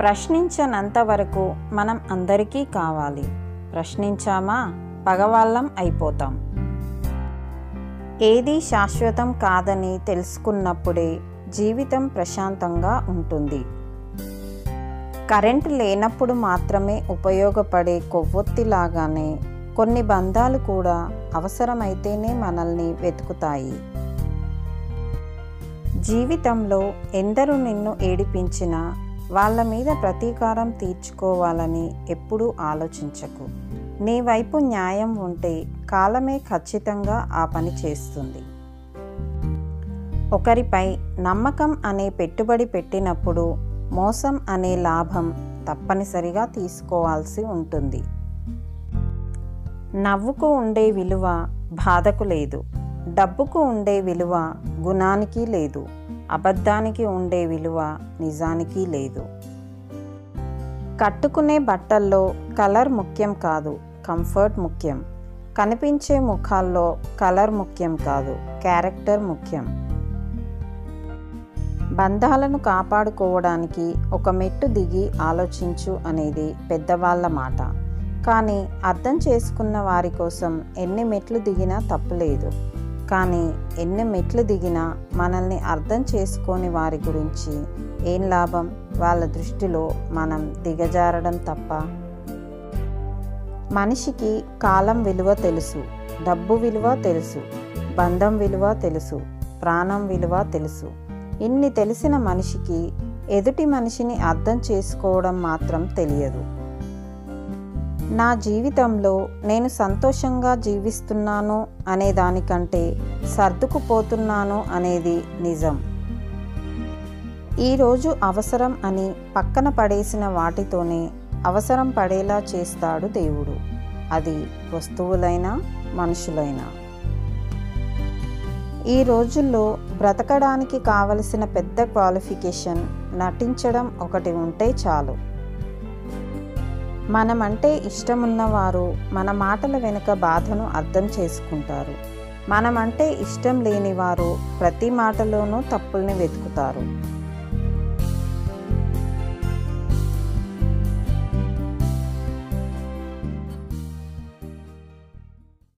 ప్రశ్నించనంత వరకు మనం అందరికీ కావాలి ప్రశ్నించామా పగవాళ్ళం అయిపోతాం ఏది శాశ్వతం కాదని తెలుసుకున్నప్పుడే జీవితం ప్రశాంతంగా ఉంటుంది కరెంట్ లేనప్పుడు మాత్రమే ఉపయోగపడే కొవ్వొత్తిలాగానే కొన్ని బంధాలు కూడా అవసరమైతేనే మనల్ని వెతుకుతాయి జీవితంలో ఎందరు నిన్ను ఏడిపించినా వాళ్ళ మీద ప్రతీకారం తీర్చుకోవాలని ఎప్పుడూ ఆలోచించకు నీ వైపు న్యాయం ఉంటే కాలమే ఖచ్చితంగా ఆ పని చేస్తుంది ఒకరిపై నమ్మకం అనే పెట్టుబడి పెట్టినప్పుడు మోసం అనే లాభం తప్పనిసరిగా తీసుకోవాల్సి ఉంటుంది నవ్వుకు ఉండే విలువ బాధకు లేదు డబ్బుకు ఉండే విలువ గుణానికి లేదు అబద్ధానికి ఉండే విలువ నిజానికి లేదు కట్టుకునే బట్టల్లో కలర్ ముఖ్యం కాదు కంఫర్ట్ ముఖ్యం కనిపించే ముఖాల్లో కలర్ ముఖ్యం కాదు క్యారెక్టర్ ముఖ్యం బంధాలను కాపాడుకోవడానికి ఒక మెట్టు దిగి ఆలోచించు అనేది పెద్దవాళ్ళ మాట కానీ అర్థం చేసుకున్న వారి కోసం ఎన్ని మెట్లు దిగినా తప్పులేదు కానీ ఎన్ని మెట్లు దిగినా మనల్ని అర్థం చేసుకోని వారి గురించి ఏం లాభం వాళ్ళ దృష్టిలో మనం దిగజారడం తప్ప మనిషికి కాలం విలువ తెలుసు డబ్బు విలువ తెలుసు బంధం విలువ తెలుసు ప్రాణం విలువ తెలుసు ఇన్ని తెలిసిన మనిషికి ఎదుటి మనిషిని అర్థం చేసుకోవడం మాత్రం తెలియదు నా జీవితంలో నేను సంతోషంగా జీవిస్తున్నాను అనే దానికంటే సర్దుకుపోతున్నాను అనేది నిజం ఈరోజు అవసరం అని పక్కన పడేసిన వాటితోనే అవసరం పడేలా చేస్తాడు దేవుడు అది వస్తువులైనా మనుషులైనా ఈ రోజుల్లో బ్రతకడానికి కావలసిన పెద్ద క్వాలిఫికేషన్ నటించడం ఒకటి ఉంటే చాలు మనమంటే ఇష్టమున్నవారు మన మాటల వెనుక బాధను అర్థం చేసుకుంటారు మనమంటే ఇష్టం లేని వారు ప్రతి మాటలోనూ తప్పుల్ని వెతుకుతారు